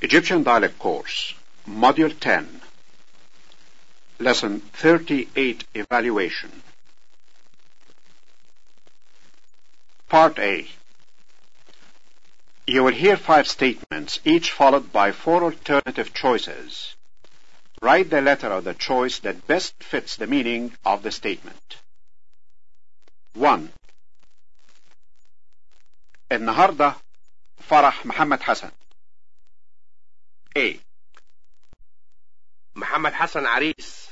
Egyptian Dialect Course, Module 10, Lesson 38 Evaluation. Part A. You will hear five statements, each followed by four alternative choices. Write the letter of the choice that best fits the meaning of the statement. 1. النهارده فرح محمد حسن. A. محمد حسن عريس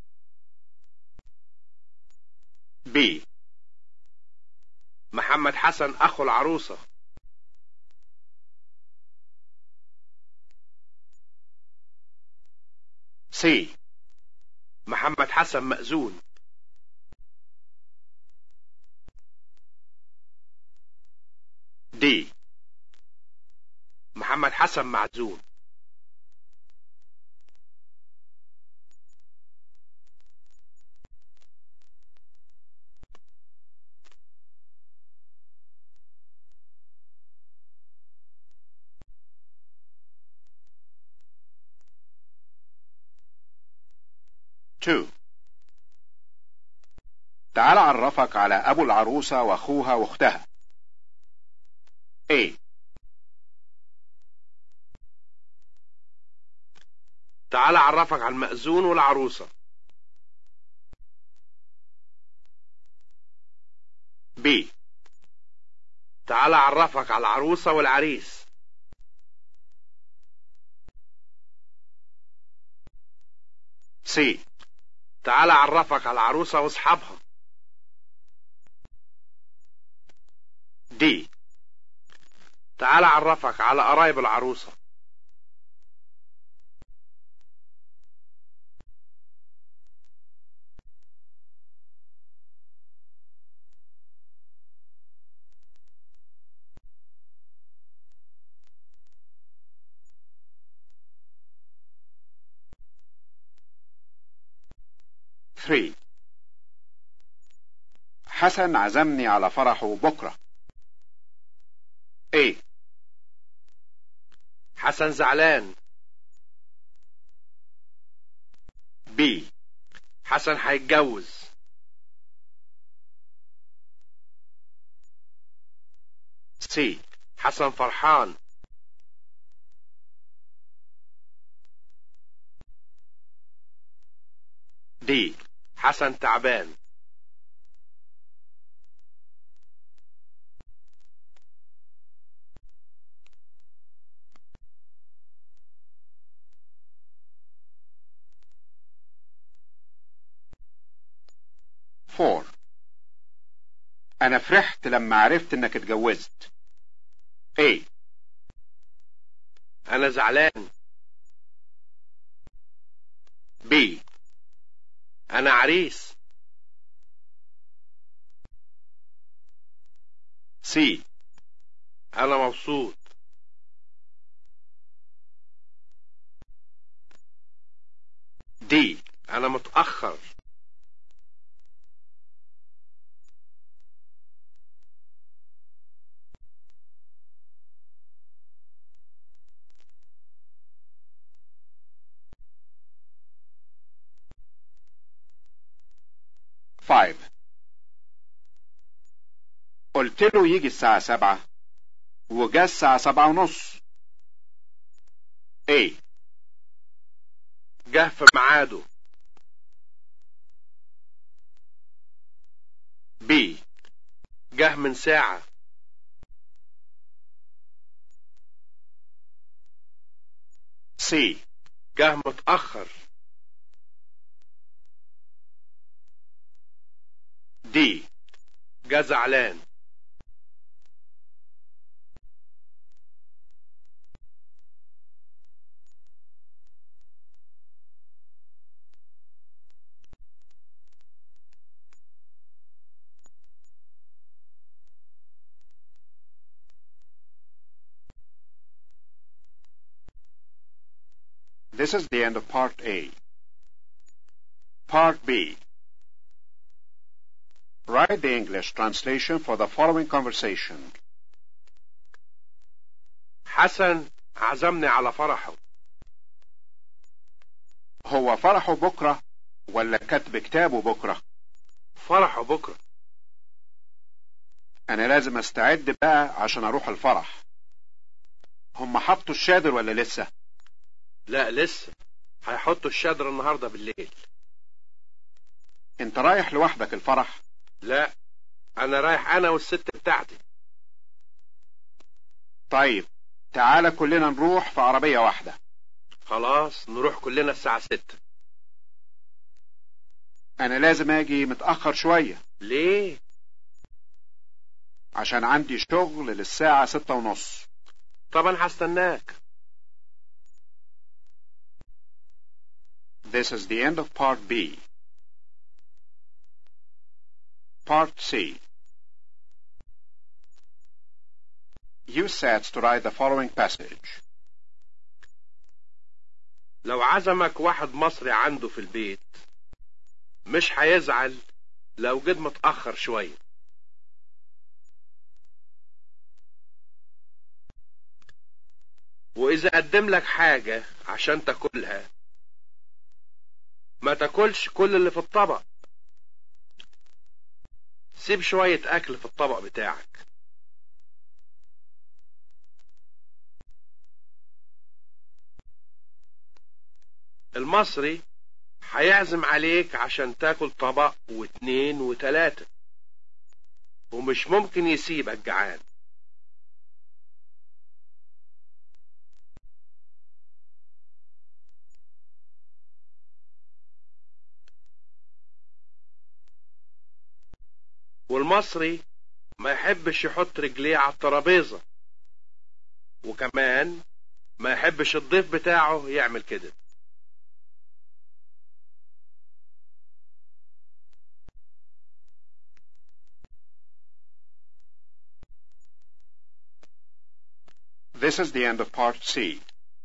B. محمد حسن أخو العروسة C. محمد حسن مأذون D. محمد حسن معزون Two. تعال أعرفك على أبو العروسة وأخوها وأختها. A. تعال أعرفك على المأذون والعروسة B. تعال أعرفك على العروسة والعريس C. تعال أعرفك على العروسة وأصحابها D. تعال أعرفك على قرايب العروسة Three. حسن عزمني على فرحه بكرة. A. حسن زعلان B. حسن هيتجوز C. حسن فرحان D. حسن تعبان Four. أنا فرحت لما عرفت إنك اتجوزت. A. أنا زعلان B. أنا عريس C. أنا مبسوط D. أنا متأخر Five. قلت له يجي الساعة سبعة وجا الساعة سبعة ونص. A. جه في ميعاده B. جه من ساعة C. جه متأخر D. جه زعلان This is the end of Part A. Part B. Write the English translation for the following conversation. حسن عزمني على فرحه هو فرحه بكرة ولا كتب كتابه بكرة فرحه بكرة أنا لازم أستعد بقى عشان أروح الفرح هم حطوا الشادر ولا لسه لا لسه هيحطوا الشادر النهاردة بالليل أنت رايح لوحدك الفرح لا انا رايح انا والست بتاعتي طيب تعالى كلنا نروح في عربية واحدة خلاص نروح كلنا الساعة ستة أنا لازم أجي متأخر شوية ليه عشان عندي شغل للساعة ستة ونص طبعا هستناك This is the end of part B. Part C. Use sets to write the following passage. لو عزمك واحد مصري عنده في البيت مش هيزعل لو جيت متأخر شوية وإذا قدم لك حاجة عشان تاكلها ما تاكلش كل اللي في الطبق سيب شوية أكل في الطبق بتاعك المصري هيعزم عليك عشان تاكل طبق واتنين وتلاتة ومش ممكن يسيبك جعان والمصري ما يحبش يحط رجليه على الترابيزة وكمان ما يحبش الضيف بتاعه يعمل كده This is the end of part C.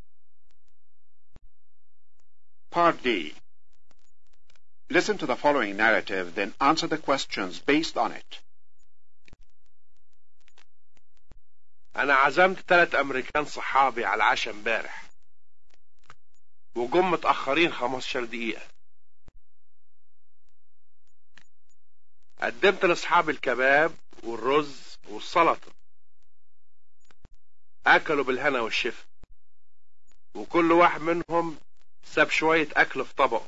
Part D. Listen to the following narrative, then answer the questions based on it. انا عزمت تلات امريكان صحابي على العشاء امبارح وجم متاخرين 15 دقيقه قدمت لاصحابي الكباب والرز والسلطه اكلوا بالهنا والشفا وكل واحد منهم ساب شويه اكل في طبقه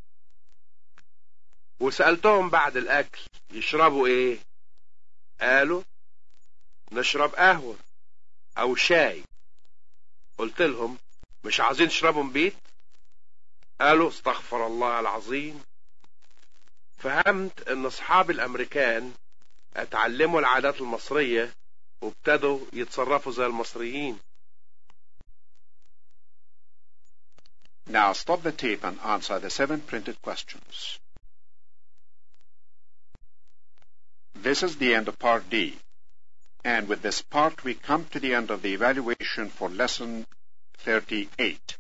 وسالتهم بعد الاكل يشربوا ايه قالوا نشرب قهوه او شاي قلت لهم مش عايزين تشربوا بيت قالوا استغفر الله العظيم فهمت ان اصحابي الامريكان اتعلموا العادات المصرية وابتدوا يتصرفوا زي المصريين Now stop the tape and answer the seven printed questions. This is the end of part D. And with this part, we come to the end of the evaluation for lesson 38.